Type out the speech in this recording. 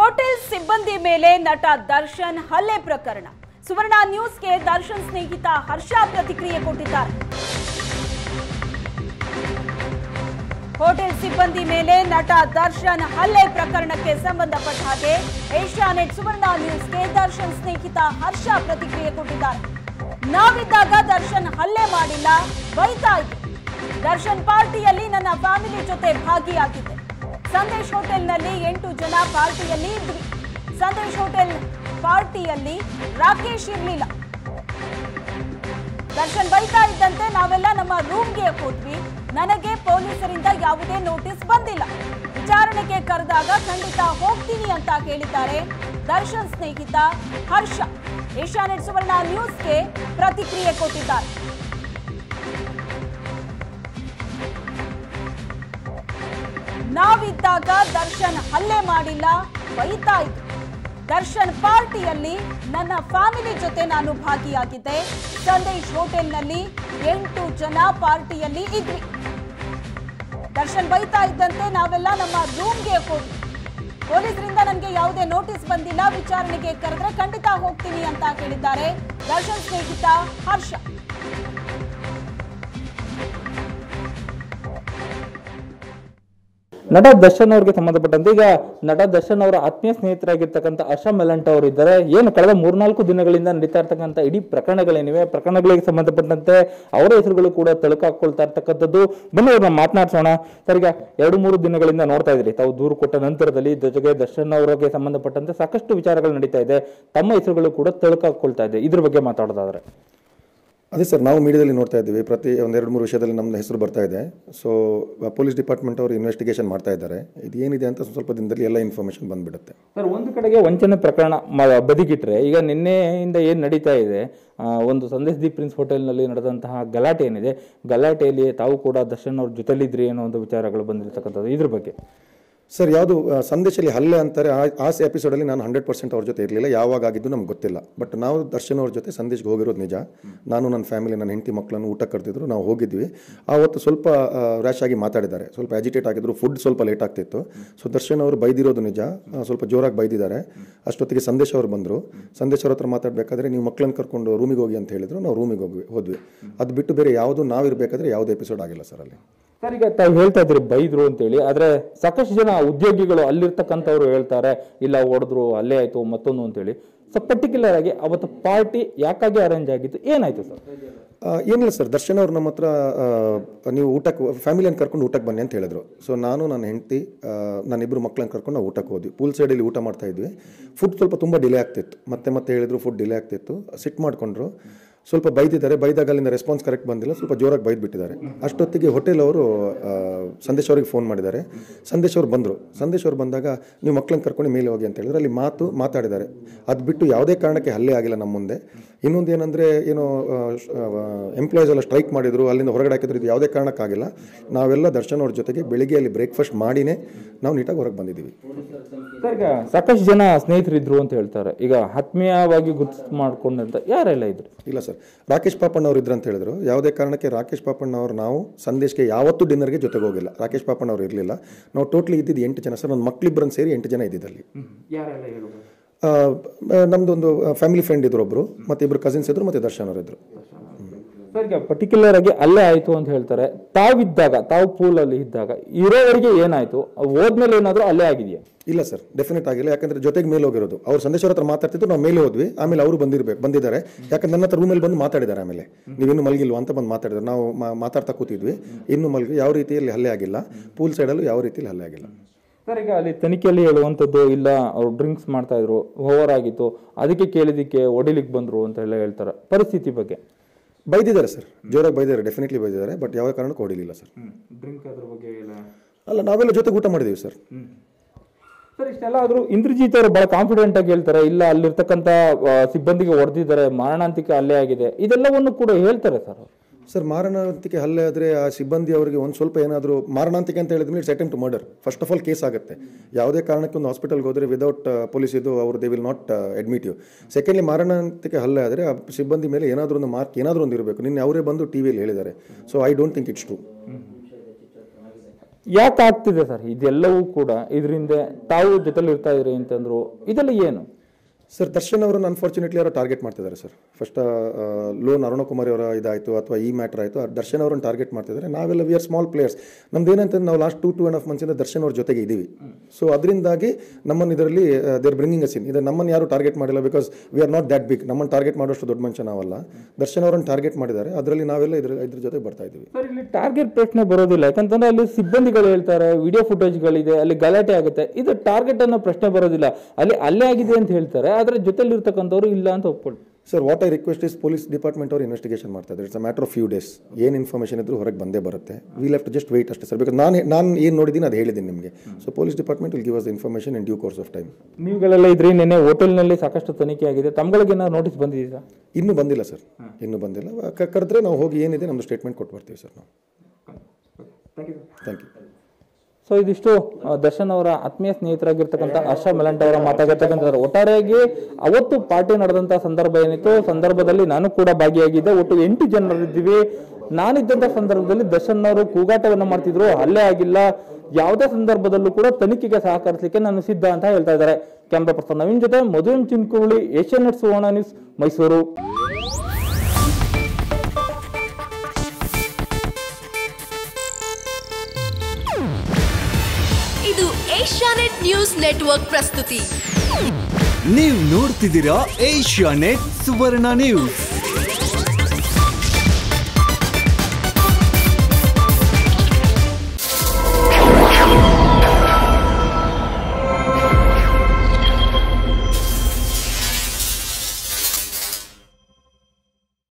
hotel ಸಿಬ್ಬಂದಿ ಮೇಲೆ ನಟ ದರ್ಶನ್ ಹಲ್ಲೆ ಪ್ರಕರಣ ಸುವರ್ಣ ನ್ಯೂಸ್ಗೆ ದರ್ಶನ್ ಸ್ನೇಹಿತ ಹರ್ಷ ಪ್ರತಿಕ್ರಿಯೆ ಕೊಟ್ಟಿದ್ದಾರೆ ಹೋಟೆಲ್ ಸಿಬ್ಬಂದಿ ಮೇಲೆ ನಟ ದರ್ಶನ್ ಹಲ್ಲೆ ಪ್ರಕರಣಕ್ಕೆ ಸಂಬಂಧಪಟ್ಟ ಹಾಗೆ ಏಷ್ಯಾನೆಟ್ ಸುವರ್ಣ ನ್ಯೂಸ್ಗೆ ದರ್ಶನ್ ಸ್ನೇಹಿತ ಹರ್ಷ ಪ್ರತಿಕ್ರಿಯೆ ಕೊಟ್ಟಿದ್ದಾರೆ ನಾವಿದ್ದಾಗ ದರ್ಶನ್ ಹಲ್ಲೆ ಮಾಡಿಲ್ಲ ಬೈತಾ ಇದ್ರು ದರ್ಶನ್ ಪಾರ್ಟಿಯಲ್ಲಿ ನನ್ನ ಫ್ಯಾಮಿಲಿ ಜೊತೆ ಭಾಗಿಯಾಗಿದ್ದೆ ಸಂದೇಶ್ ಹೋಟೆಲ್ನಲ್ಲಿ ಎಂಟು ಜನ ಪಾರ್ಟಿಯಲ್ಲಿ ಇದ್ವಿ ಸಂದೇಶ್ ಹೋಟೆಲ್ ಪಾರ್ಟಿಯಲ್ಲಿ ರಾಕೇಶ್ ಇರ್ಲಿಲ್ಲ ದರ್ಶನ್ ಬೈತಾ ಇದ್ದಂತೆ ನಾವೆಲ್ಲ ನಮ್ಮ ರೂಮ್ಗೆ ಹೋದ್ವಿ ನನಗೆ ಪೊಲೀಸರಿಂದ ಯಾವುದೇ ನೋಟಿಸ್ ಬಂದಿಲ್ಲ ವಿಚಾರಣೆಗೆ ಕರೆದಾಗ ಖಂಡಿತ ಹೋಗ್ತೀನಿ ಅಂತ ಹೇಳಿದ್ದಾರೆ ದರ್ಶನ್ ಸ್ನೇಹಿತ ಹರ್ಷ ಏಷ್ಯಾನೆಟ್ ಸುವರ್ಣ ನ್ಯೂಸ್ಗೆ ಪ್ರತಿಕ್ರಿಯೆ ಕೊಟ್ಟಿದ್ದಾರೆ ನಾವಿದ್ದಾಗ ದರ್ಶನ್ ಹಲ್ಲೆ ಮಾಡಿಲ್ಲ ಬೈತಾ ಇದ್ರು ದರ್ಶನ್ ಪಾರ್ಟಿಯಲ್ಲಿ ನನ್ನ ಫ್ಯಾಮಿಲಿ ಜೊತೆ ನಾನು ಭಾಗಿಯಾಗಿದ್ದೆ ಸಂದೇಶ್ ಹೋಟೆಲ್ನಲ್ಲಿ ಎಂಟು ಜನ ಪಾರ್ಟಿಯಲ್ಲಿ ಇದ್ವಿ ದರ್ಶನ್ ಬೈತಾ ಇದ್ದಂತೆ ನಾವೆಲ್ಲ ನಮ್ಮ ರೂಮ್ಗೆ ಹೋದ್ವಿ ಪೊಲೀಸರಿಂದ ನನಗೆ ಯಾವುದೇ ನೋಟಿಸ್ ಬಂದಿಲ್ಲ ವಿಚಾರಣೆಗೆ ಕರೆದ್ರೆ ಖಂಡಿತ ಹೋಗ್ತೀನಿ ಅಂತ ಹೇಳಿದ್ದಾರೆ ದರ್ಶನ್ ಸ್ನೇಹಿತ ಹರ್ಷ ನಟ ದರ್ಶನ್ ಅವ್ರಿಗೆ ಸಂಬಂಧಪಟ್ಟಂತೆ ಈಗ ನಟ ದರ್ಶನ್ ಅವರ ಆತ್ಮೀಯ ಸ್ನೇಹಿತರಾಗಿರ್ತಕ್ಕಂಥ ಹರ್ಷ ಮೆಲಂಟ ಅವರು ಇದ್ದಾರೆ ಏನು ಕಳೆದ ಮೂರ್ನಾಲ್ಕು ದಿನಗಳಿಂದ ನಡೀತಾ ಇರ್ತಕ್ಕಂಥ ಇಡೀ ಪ್ರಕರಣಗಳೇನಿವೆ ಪ್ರಕರಣಗಳಿಗೆ ಸಂಬಂಧಪಟ್ಟಂತೆ ಅವರ ಹೆಸರುಗಳು ಕೂಡ ತಳುಕಾಕೊಳ್ತಾ ಇರ್ತಕ್ಕಂಥದ್ದು ಬನ್ನಿ ಅವ್ರನ್ನ ಮಾತನಾಡ್ಸೋಣ ಸರ್ ಈಗ ಎರಡು ಮೂರು ದಿನಗಳಿಂದ ನೋಡ್ತಾ ಇದ್ರಿ ತಾವು ದೂರು ಕೊಟ್ಟ ನಂತರದಲ್ಲಿ ಜೊತೆಗೆ ದರ್ಶನ್ ಅವರಿಗೆ ಸಂಬಂಧಪಟ್ಟಂತೆ ಸಾಕಷ್ಟು ವಿಚಾರಗಳು ನಡೀತಾ ಇದೆ ತಮ್ಮ ಹೆಸರುಗಳು ಕೂಡ ತಳುಕಾಕೊಳ್ತಾ ಇದೆ ಇದ್ರ ಬಗ್ಗೆ ಮಾತಾಡೋದಾದ್ರೆ ಅದೇ ಸರ್ ನಾವು ಮೀಡಿಯಾದಲ್ಲಿ ನೋಡ್ತಾ ಇದ್ದೀವಿ ಪ್ರತಿ ಒಂದೆರಡು ಮೂರು ವಿಷಯದಲ್ಲಿ ನಮ್ಮದು ಹೆಸರು ಬರ್ತಾ ಇದೆ ಸೊ ಪೊಲೀಸ್ ಡಿಪಾರ್ಟ್ಮೆಂಟ್ ಅವರು ಇನ್ವೆಸ್ಟಿಗೇಷನ್ ಮಾಡ್ತಾ ಇದ್ದಾರೆ ಇದು ಏನಿದೆ ಅಂತ ಸ್ವಲ್ಪ ದಿನದಲ್ಲಿ ಎಲ್ಲ ಇನ್ಫಾರ್ಮೇಷನ್ ಬಂದ್ಬಿಡುತ್ತೆ ಸರ್ ಒಂದು ಕಡೆಗೆ ವಂಚನೆ ಪ್ರಕರಣ ಮ- ಬದಿಗಿಟ್ರೆ ಈಗ ನಿನ್ನೆಯಿಂದ ಏನು ನಡೀತಾ ಇದೆ ಆ, ಒಂದು ಸಂದೇಶ್ ದಿ ಪ್ರಿನ್ಸ್ ಹೋಟೆಲ್ನಲ್ಲಿ ನಡೆದಂತಹ ಗಲಾಟೆ ಏನಿದೆ ಗಲಾಟೆಯಲ್ಲಿ ತಾವು ಕೂಡ ದರ್ಶನ್ ಅವ್ರ ಜೊತೆಲಿದ್ರಿ ಅನ್ನೋ ಒಂದು ವಿಚಾರಗಳು ಬಂದಿರತಕ್ಕಂಥದ್ದು ಇದ್ರ ಬಗ್ಗೆ ಸರ್ ಯಾವುದು ಆ, ಸಂದೇಶದಲ್ಲಿ ಹಲ್ಲೆ ಅಂತಾರೆ ಆ ಆ ಎಪಿಸೋಡಲ್ಲಿ ನಾನು ಹಂಡ್ರೆಡ್ ಪರ್ಸೆಂಟ್ ಅವ್ರ ಜೊತೆ ಇರಲಿಲ್ಲ ಯಾವಾಗ ಆಗಿದ್ದು ನಮ್ಗೆ ಗೊತ್ತಿಲ್ಲ ಬಟ್ ನಾವು ದರ್ಶನ್ ಅವ್ರ ಜೊತೆ ಸಂದೇಶ್ಗೆ ಹೋಗಿರೋದು ನಿಜ ನಾನು ನನ್ನ ಫ್ಯಾಮಿಲಿ ನನ್ನ ಹೆಂಡತಿ ಮಕ್ಕಳನ್ನು ಊಟ ಕರೆದಿದ್ರು ನಾವು ಹೋಗಿದ್ವಿ ಆವತ್ತು ಸ್ವಲ್ಪ ರ್ಯಾಶ್ ಆಗಿ ಮಾತಾಡಿದ್ದಾರೆ ಸ್ವಲ್ಪ ಅಜಿಟೇಟ್ ಆಗಿದ್ರು ಫುಡ್ ಸ್ವಲ್ಪ ಲೇಟ್ ಆಗ್ತಿತ್ತು ಸೊ ದರ್ಶನ್ ಅವರು ಬೈದಿರೋದು ನಿಜ ಆ, ಸ್ವಲ್ಪ ಜೋರಾಗಿ ಬೈದಿದ್ದಾರೆ ಅಷ್ಟೊತ್ತಿಗೆ ಸಂದೇಶ್ ಅವರು ಬಂದರು ಸಂದೇಶ್ ಅವ್ರ ಹತ್ರ ಮಾತಾಡಬೇಕಾದ್ರೆ ನೀವು ಮಕ್ಕಳನ್ನ ಕರ್ಕೊಂಡು ರೂಮಿಗೆ ಹೋಗಿ ಅಂತ ಹೇಳಿದ್ರು ನಾವು ರೂಮಿಗೆ ಹೋಗಿ ಹೋದ್ವಿ ಅದು ಬಿಟ್ಟು ಬೇರೆ ಯಾವುದು ನಾವಿರಬೇಕಾದ್ರೆ ಯಾವುದೇ ಎಪಿಸೋಡ್ ಆಗಿಲ್ಲ ಸರ್ ಅಲ್ಲಿ ಸರ್ ಈಗ ತಾವು ಹೇಳ್ತಾ ಇದ್ರಿ ಬೈದ್ರು ಅಂತೇಳಿ ಆದ್ರೆ ಸಾಕಷ್ಟು ಜನ ಉದ್ಯೋಗಿಗಳು ಅಲ್ಲಿರ್ತಕ್ಕಂಥವ್ರು ಹೇಳ್ತಾರೆ ಇಲ್ಲ ಹೊಡೆದ್ರು ಅಲ್ಲೇ ಆಯ್ತು ಮತ್ತೊಂದು ಅಂತೇಳಿ ಸೊ ಪರ್ಟಿಕ್ಯುಲರ್ ಆಗಿ ಅವತ್ತು ಪಾರ್ಟಿ ಯಾಕಾಗಿ ಅರೇಂಜ್ ಆಗಿತ್ತು ಏನಾಯ್ತು ಸರ್ ಆ, ಏನಿಲ್ಲ ಸರ್ ದರ್ಶನ್ ಅವ್ರು ನಮ್ಮ ಹತ್ರ ಆ, ನೀವು ಊಟಕ್ಕೆ ಫ್ಯಾಮಿಲಿಯನ್ನು ಕರ್ಕೊಂಡು ಊಟಕ್ಕೆ ಬನ್ನಿ ಅಂತ ಹೇಳಿದ್ರು ಸೊ ನಾನು ನನ್ನ ಹೆಂಡತಿ ನನ್ನ ಇಬ್ಬರು ಮಕ್ಕಳನ್ನ ಕರ್ಕೊಂಡು ನಾವು ಊಟಕ್ಕೆ ಹೋದ್ವಿ ಪೂಲ್ ಸೈಡಲ್ಲಿ ಊಟ ಮಾಡ್ತಾ ಇದ್ವಿ ಫುಡ್ ಸ್ವಲ್ಪ ತುಂಬ ಡಿಲೇ ಆಗ್ತಿತ್ತು ಮತ್ತೆ ಮತ್ತೆ ಹೇಳಿದ್ರು ಫುಡ್ ಡಿಲೇ ಆಗ್ತಿತ್ತು ಸಿಟ್ ಮಾಡ್ಕೊಂಡ್ರು ಸ್ವಲ್ಪ ಬೈದಿದ್ದಾರೆ ಬೈದಾಗ ಅಲ್ಲಿಂದ ರೆಸ್ಪಾನ್ಸ್ ಕರೆಕ್ಟ್ ಬಂದಿಲ್ಲ ಸ್ವಲ್ಪ ಜೋರಾಗಿ ಬೈದು ಬಿಟ್ಟಿದ್ದಾರೆ ಅಷ್ಟೊತ್ತಿಗೆ ಹೋಟೆಲ್ ಅವರು ಆ, ಸಂದೇಶ್ ಅವ್ರಿಗೆ ಫೋನ್ ಮಾಡಿದ್ದಾರೆ ಸಂದೇಶ್ ಅವ್ರು ಬಂದರು ಸಂದೇಶ್ ಅವ್ರು ಬಂದಾಗ ನೀವು ಮಕ್ಕಳನ್ನ ಕರ್ಕೊಂಡು ಮೇಲೆ ಹೋಗಿ ಅಂತ ಹೇಳಿದ್ರೆ ಅಲ್ಲಿ ಮಾತು ಮಾತಾಡಿದ್ದಾರೆ ಅದು ಬಿಟ್ಟು ಯಾವುದೇ ಕಾರಣಕ್ಕೆ ಹಲ್ಲೆ ಆಗಿಲ್ಲ ನಮ್ಮ ಮುಂದೆ ಇನ್ನೊಂದು ಏನಂದರೆ ಏನೋ ಎಂಪ್ಲಾಯೀಸ್ ಎಲ್ಲ ಸ್ಟ್ರೈಕ್ ಮಾಡಿದ್ರು ಅಲ್ಲಿಂದ ಹೊರಗಡೆ ಹಾಕಿದ್ರು ಇದು ಯಾವುದೇ ಕಾರಣಕ್ಕಾಗಿಲ್ಲ ನಾವೆಲ್ಲ ದರ್ಶನ್ ಅವ್ರ ಜೊತೆಗೆ ಬೆಳಿಗ್ಗೆ ಅಲ್ಲಿ ಬ್ರೇಕ್ಫಾಸ್ಟ್ ಮಾಡಿನೇ ನಾವು ನೀಟಾಗಿ ಹೊರಗೆ ಬಂದಿದ್ದೀವಿ ಸರ್ ಈಗ ಸಾಕಷ್ಟು ಜನ ಸ್ನೇಹಿತರಿದ್ರು ಅಂತ ಹೇಳ್ತಾರೆ ಈಗ ಆತ್ಮೀಯವಾಗಿ ಗುರ್ತು ಮಾಡ್ಕೊಂಡಂತ ಯಾರೆಲ್ಲ ಇದ್ರು ಇಲ್ಲ ಸರ್ ರಾಕೇಶ್ ಪಾಪಣ್ಣ ಅವ್ರು ಇದ್ರು ಅಂತ ಹೇಳಿದ್ರು ಯಾವುದೇ ಕಾರಣಕ್ಕೆ ರಾಕೇಶ್ ಪಾಪಣ್ಣ ಅವ್ರು ನಾವು ಸಂದೇಶ್ಗೆ ಯಾವತ್ತೂ ಡಿನ್ನರ್ಗೆ ಜೊತೆಗೆ ಹೋಗಿಲ್ಲ ರಾಕೇಶ್ ಪಾಪಣ್ಣ ಅವ್ರು ಇರಲಿಲ್ಲ ನಾವು ಟೋಟ್ಲಿ ಇದ್ದಿದ್ದು ಎಂಟು ಜನ ಸರ್ ನನ್ನ ಮಕ್ಕಳಿಬ್ಬರನ್ನು ಸೇರಿ ಎಂಟು ಜನ ಇದ್ದಿದ್ದಲ್ಲಿ ಯಾರೆಲ್ಲ ಹೇಳ್ಬೋದು ಆ, ನಮ್ದೊಂದು ಫ್ಯಾಮಿಲಿ ಫ್ರೆಂಡ್ ಇದ್ರು ಒಬ್ರು ಮತ್ತೆ ಇಬ್ರು ಕಸಿನ್ಸ್ ಇದ್ರು ಮತ್ತೆ ದರ್ಶನ್ ಅವರು ಇದ್ರು ಸರ್ ಈಗ ಪರ್ಟಿಕ್ಯುಲರ್ ಆಗಿ ಅಲ್ಲೇ ಆಯ್ತು ಅಂತ ಹೇಳ್ತಾರೆ ತಾವಿದ್ದಾಗ ತಾವು ಪೂಲ್ ಅಲ್ಲಿ ಇದ್ದಾಗ ಇರೋವರೆಗೆ ಏನಾಯ್ತು ಹೋದ್ಮೇಲೆ ಏನಾದ್ರು ಅಲ್ಲೇ ಆಗಿದೆಯಾ ಇಲ್ಲ ಸರ್ ಡೆಫಿನೆಟ್ ಆಗಿಲ್ಲ ಯಾಕಂದ್ರೆ ಜೊತೆಗೆ ಮೇಲೆ ಹೋಗಿರೋದು ಅವ್ರು ಸಂದೇಶ್ ಅವ್ರ ಹತ್ರ ಮಾತಾಡ್ತಿದ್ದು ನಾವು ಮೇಲೆ ಹೋದ್ವಿ ಆಮೇಲೆ ಅವರು ಬಂದಿರ್ಬೇಕು ಬಂದಿದ್ದಾರೆ ಯಾಕಂದ್ರೆ ನನ್ನ ಹತ್ರ ರೂಮಲ್ಲಿ ಬಂದು ಮಾತಾಡಿದ್ದಾರೆ ಆಮೇಲೆ ನೀವಿನ್ನು ಮಲಗಿಲ್ವಾ ಅಂತ ಬಂದು ಮಾತಾಡಿದ್ದಾರೆ ನಾವು ಮಾ- ಮಾತಾಡ್ತಾ ಕೂತಿದ್ವಿ ಇನ್ನು ಮಲಗಿ ಯಾವ ರೀತಿಯಲ್ಲಿ ಹಲ್ಲೆ ಆಗಿಲ್ಲ ಪೂಲ್ ಸೈಡಲ್ಲೂ ಯಾವ ರೀತಿಯಲ್ಲಿ ಹಲ್ಲೆ ಆಗಿಲ್ಲ ಸರ್ ಈಗ ಅಲ್ಲಿ ತನಿಖೆಯಲ್ಲಿ ಹೇಳುವಂಥದ್ದು ಇಲ್ಲ ಅವ್ರು ಡ್ರಿಂಕ್ಸ್ ಮಾಡ್ತಾ ಇದ್ರು ಓವರ್ ಆಗಿತ್ತು ಅದಕ್ಕೆ ಕೇಳಿದಕ್ಕೆ ಹೊಡಿಲಿಕ್ಕೆ ಬಂದ್ರು ಅಂತ ಎಲ್ಲ ಹೇಳ್ತಾರೆ ಪರಿಸ್ಥಿತಿ ಬಗ್ಗೆ ಬೈದಿದ್ದಾರೆ ಸರ್ ಜೋರಾಗಿ ಬೈದಿದ್ದಾರೆ ಡೆಫಿನೆಟ್ಲಿ ಬೈದಿದ್ದಾರೆ ಬಟ್ ಯಾವ ಕಾರಣಕ್ಕೂ ಹೊಡಿಲಿಲ್ಲ ಸರ್ ಡ್ರಿಂಕ್ ಅದ್ರ ಬಗ್ಗೆ ಎಲ್ಲ ಅಲ್ಲ ನಾವೆಲ್ಲ ಜೊತೆಗೆ ಊಟ ಮಾಡಿದ್ದೀವಿ ಸರ್ ಸರ್ ಇಷ್ಟೆಲ್ಲ ಆದ್ರೂ ಇಂದ್ರಜಿತ್ ಅವರು ಬಹಳ ಕಾನ್ಫಿಡೆಂಟ್ ಆಗಿ ಹೇಳ್ತಾರೆ ಇಲ್ಲ ಅಲ್ಲಿರ್ತಕ್ಕಂಥ ಆ, ಸಿಬ್ಬಂದಿಗೆ ಹೊಡೆದಿದ್ದಾರೆ ಮಾರಣಾಂತಿಕ ಹಲ್ಲೆ ಆಗಿದೆ ಇದೆಲ್ಲವನ್ನು ಕೂಡ ಹೇಳ್ತಾರೆ ಸರ್ ಸರ್ ಮಾರಣಾಂತಿಕೆ ಹಲ್ಲೆ ಆದರೆ ಆ ಸಿಬ್ಬಂದಿ ಅವರಿಗೆ ಒಂದು ಸ್ವಲ್ಪ ಏನಾದರೂ ಮಾರಣಾಂತಿಕೆ ಅಂತ ಹೇಳಿದ್ರೆ it's attempt murder first of all case ಆಗುತ್ತೆ ಯಾವುದೇ ಕಾರಣಕ್ಕೆ ಒಂದು ಹಾಸ್ಪಿಟಲ್ಗೆ ಹೋದರೆ ವಿದೌಟ್ ಪೊಲೀಸ್ ಇದು ಅವರು they will not admit you secondly ಮಾರಣಾಂತಿಕೆ ಹಲ್ಲೆ ಆದರೆ ಆ ಸಿಬ್ಬಂದಿ ಮೇಲೆ ಏನಾದರೂ ಒಂದು ಮಾರ್ಕ್ ಏನಾದರೂ ಒಂದು ಇರಬೇಕು ನಿನ್ನೆ ಅವರೇ ಬಂದು ಟಿ ವಿಯಲ್ಲಿ ಹೇಳಿದ್ದಾರೆ so I don't think it's true ಯಾಕೆ ಆಗ್ತಿದೆ ಸರ್ ಇದೆಲ್ಲವೂ ಕೂಡ ಇದರಿಂದ ತಾವು ಜೊತೆಲಿ ಇರ್ತಾ ಇದ್ರಿ ಅಂತಂದ್ರು ಇದೆಲ್ಲ ಏನು ಸರ್ ದರ್ಶನ್ ಅವರನ್ನು ಅನ್ಫಾರ್ಚುನೇಟ್ಲಿ ಅವರು ಟಾರ್ಗೆಟ್ ಮಾಡ್ತಿದ್ದಾರೆ ಸರ್ ಫಸ್ಟ್ ಲೋನ್ ಅರುಣಕುಮಾರಿ ಅವರ ಇದಾಯಿತು ಅಥವಾ ಈ ಮ್ಯಾಟರ್ ಆಯಿತು ದರ್ಶನ್ ಅವರನ್ನು ಟಾರ್ಗೆಟ್ ಮಾಡ್ತಿದ್ದಾರೆ ನಾವೆಲ್ಲ ವಿ ಆರ್ ಸ್ಮಾಲ್ ಪ್ಲೇಯರ್ಸ್ ನಮ್ದು ಏನಂತಂದ್ರೆ ನಾವು last two two and half ಮಂತ್ಸಿಂದ ದರ್ಶನ್ ಅವ್ರ ಜೊತೆಗೆ ಇದ್ದೀವಿ ಸೊ ಅದರಿಂದಾಗಿ ನಮ್ಮನ್ನು ಇದರಲ್ಲಿ ದೇರ್ ಬ್ರಿಂಗಿಂಗ್ ಅಸ್ ಇನ್ ಇದು ನಮ್ಮನ್ನು ಯಾರು ಟಾರ್ಗೆಟ್ ಮಾಡಿಲ್ಲ because we are not that big ನಮ್ಮನ್ನು ಟಾರ್ಗೆಟ್ ಮಾಡೋಷ್ಟು ದೊಡ್ಡ ಮನುಷ್ಯ ನಾವಲ್ಲ ದರ್ಶನ್ ಅವರನ್ನು ಟಾರ್ಗೆಟ್ ಮಾಡಿದ್ದಾರೆ ಅದರಲ್ಲಿ ನಾವೆಲ್ಲ ಇದ್ರ ಇದ್ರ ಜೊತೆ ಬರ್ತಾ ಇದ್ದೀವಿ ಸರ್ ಇಲ್ಲಿ ಟಾರ್ಗೆಟ್ ಪ್ರಶ್ನೆ ಬರೋದಿಲ್ಲ ಯಾಕಂತಂದ್ರೆ ಅಲ್ಲಿ ಸಿಬ್ಬಂದಿಗಳು ಹೇಳ್ತಾರೆ ವಿಡಿಯೋ ಫುಟೇಜ್ಗಳಿದೆ ಅಲ್ಲಿ ಗಲಾಟೆ ಆಗುತ್ತೆ ಇದು ಟಾರ್ಗೆಟ್ ಅನ್ನೋ ಪ್ರಶ್ನೆ ಬರೋದಿಲ್ಲ ಅಲ್ಲಿ ಅಲ್ಲೇ ಆಗಿದೆ ಅಂತ ಹೇಳ್ತಾರೆ ಆದ್ರೆ ಜೊತೆಲಿ ಇರ್ತಕ್ಕಂಥವ್ರು ಇಲ್ಲ ಅಂತ ಒಪ್ಕೊಳ್ಳಿ sir what I request is police department ಅವರು ಇನ್ವೆಸ್ಟಿಗೇಷನ್ ಮಾಡ್ತಾ ಇದ್ದಾರೆ it's a matter of few days ಏನು ಇನ್ಫಾರ್ಮೇಷನ್ ಇದ್ರೂ ಹೊರಗೆ ಬಂದೇ ಬರುತ್ತೆ ವಿ ಲೆಫ್ಟ್ ಜಸ್ಟ್ ವೆಯ್ಟ್ ಅಷ್ಟೇ ಸರ್ ಬಿಕಾಸ್ ನಾನು ನಾನು ಏನು ನೋಡಿದ್ದೀನಿ ಅದು ಹೇಳಿದ್ದೀನಿ ನಿಮಗೆ so police department will give us information in due course of time ನೀವುಗಳೆಲ್ಲ ಇದ್ರಿ ನಿನ್ನೆ ಹೋಟೆಲ್ನಲ್ಲಿ ಸಾಕಷ್ಟು ತನಿಖೆ ಆಗಿದೆ ತಮ್ಗಳಿಗೆ ಏನಾದ್ರು ನೋಟಿಸ್ ಬಂದಿದ್ದೀರಾ ಇನ್ನೂ ಬಂದಿಲ್ಲ ಸರ್ ಇನ್ನೂ ಬಂದಿಲ್ಲ ಕ- ಕರೆದ್ರೆ ನಾವು ಹೋಗಿ ಏನಿದೆ ನಮ್ಮದು ಸ್ಟೇಟ್ಮೆಂಟ್ ಕೊಟ್ಟು ಬರ್ತೀವಿ ಸರ್ ನಾವು ಥ್ಯಾಂಕ್ ಯು ಸೊ ಇದಿಷ್ಟು ಆ, ದರ್ಶನ್ ಅವರ ಆತ್ಮೀಯ ಸ್ನೇಹಿತರಾಗಿರ್ತಕ್ಕಂಥ ಆಶಾ ಮೆಲಂಟ್ ಅವರ ಮಾತಾಗಿರ್ತಕ್ಕಂಥದ್ದು ಒಟ್ಟಾರೆಯಾಗಿ ಅವತ್ತು ಪಾರ್ಟಿ ನಡೆದಂತ ಸಂದರ್ಭ ಏನಿತ್ತು ಸಂದರ್ಭದಲ್ಲಿ ನಾನು ಕೂಡ ಭಾಗಿಯಾಗಿದ್ದೆ ಒಟ್ಟು ಎಂಟು ಜನರಿದ್ದೀವಿ ನಾನಿದ್ದಂಥ ಸಂದರ್ಭದಲ್ಲಿ ದರ್ಶನ್ ಅವರು ಕೂಗಾಟವನ್ನು ಮಾಡ್ತಿದ್ರು ಹಲ್ಲೆ ಆಗಿಲ್ಲ ಯಾವುದೇ ಸಂದರ್ಭದಲ್ಲೂ ಕೂಡ ತನಿಖೆಗೆ ಸಹಕರಿಸಲಿಕ್ಕೆ ನಾನು ಸಿದ್ಧ ಅಂತ ಹೇಳ್ತಾ ಇದ್ದಾರೆ ಕ್ಯಾಮ್ರಾ ಪರ್ಸನ್ ನವೀನ್ ಜೊತೆ ಮಧುನ್ ಚಿನ್ಕುಳಿ ಏಷ್ಯನ್ ನೆಟ್ ಸುವರ್ಣ ನ್ಯೂಸ್ ಮೈಸೂರು ಇದು ಏಷ್ಯಾನೆಟ್ ನ್ಯೂಸ್ ನೆಟ್ವರ್ಕ್ ಪ್ರಸ್ತುತಿ ನೀವು ನೋಡ್ತಿದ್ದೀರಾ ಏಷ್ಯಾ ನೆಟ್ ಸುವರ್ಣ ನ್ಯೂಸ್